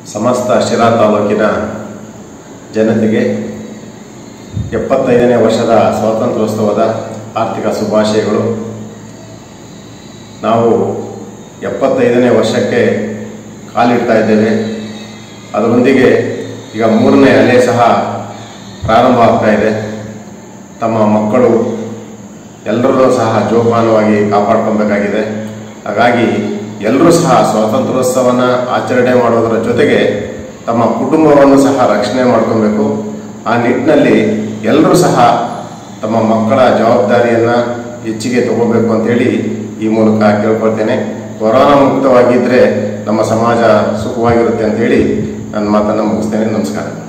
ಸಮಸ್ತ ಶಿರಾ ತಾಲೂಕಿನ ಜನತೆಗೆ ಎಪ್ಪತ್ತೈದನೇ ವರ್ಷದ ಸ್ವಾತಂತ್ರ್ಯೋತ್ಸವದ ಆರ್ಥಿಕ ಶುಭಾಶಯಗಳು ನಾವು ಎಪ್ಪತ್ತೈದನೇ ವರ್ಷಕ್ಕೆ ಕಾಲಿಡ್ತಾ ಇದ್ದೇವೆ ಅದರೊಂದಿಗೆ ಈಗ ಮೂರನೇ ಅಲೆ ಸಹ ಪ್ರಾರಂಭ ಆಗ್ತಾ ಇದೆ ತಮ್ಮ ಮಕ್ಕಳು ಎಲ್ಲರನ್ನೂ ಸಹ ಜೋಪಾನವಾಗಿ ಕಾಪಾಡ್ಕೊಬೇಕಾಗಿದೆ ಹಾಗಾಗಿ ಎಲ್ಲರೂ ಸಹ ಸ್ವಾತಂತ್ರ್ಯೋತ್ಸವನ ಆಚರಣೆ ಮಾಡೋದರ ಜೊತೆಗೆ ತಮ್ಮ ಕುಟುಂಬವನ್ನು ಸಹ ರಕ್ಷಣೆ ಮಾಡ್ಕೊಬೇಕು ಆ ನಿಟ್ಟಿನಲ್ಲಿ ಎಲ್ಲರೂ ಸಹ ತಮ್ಮ ಮಕ್ಕಳ ಜವಾಬ್ದಾರಿಯನ್ನು ಹೆಚ್ಚಿಗೆ ತಗೋಬೇಕು ಅಂತೇಳಿ ಈ ಮೂಲಕ ಕೇಳ್ಕೊಳ್ತೇನೆ ಕೊರೋನಾ ಮುಕ್ತವಾಗಿದ್ದರೆ ನಮ್ಮ ಸಮಾಜ ಸುಖವಾಗಿರುತ್ತೆ ಅಂತೇಳಿ ನನ್ನ ಮಾತನ್ನು ಮುಗಿಸ್ತೇನೆ ನಮಸ್ಕಾರ